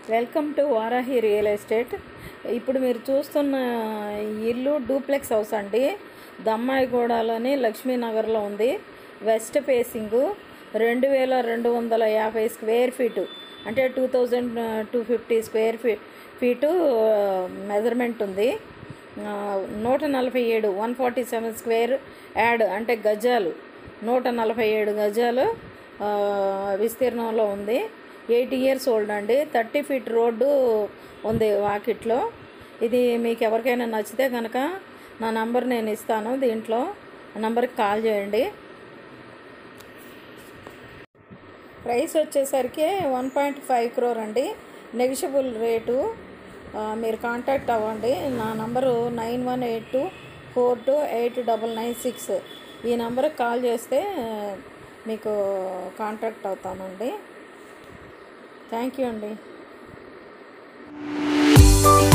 welcome to Varahi real estate ఇప్పుడు మీరు చూస్తున్న ఇల్లు డూప్లెక్స్ హౌస్ అండి దమ్మాయిగూడలోని లక్ష్మీనగర్లో ఉంది వెస్ట్ ఫేసింగు రెండు వేల రెండు వందల యాభై స్క్వేర్ ఫీటు అంటే two thousand two fifty square fee feet measurement ఉంది ఆ, నూట నలభై ఏడు one forty seven square yard అంటే గజాలు నూట నలభై ఏడు గజాలు ఆ, విస్తీర్ణంలో ఉంది ఎయిట్ ఇయర్స్ ఓల్డ్ అండి థర్టీ ఫీట్ రోడ్డు ఉంది వాకిట్లో ఇది మీకు ఎవరికైనా నచ్చితే కనుక నా నంబర్ నేను ఇస్తాను దీంట్లో ఆ నంబర్కి కాల్ చేయండి ప్రైస్ వచ్చేసరికి వన్ పాయింట్ ఫైవ్ క్రోర్ అండి నెగిషియబుల్ రేటు ఆ, మీరు కాంటాక్ట్ అవ్వండి నా number nine one eight two four two eight double nine six ఈ నంబర్కి కాల్ చేస్తే ఆ, మీకు కాంటాక్ట్ అవుతానండి థ్యాంక్ యూ అండి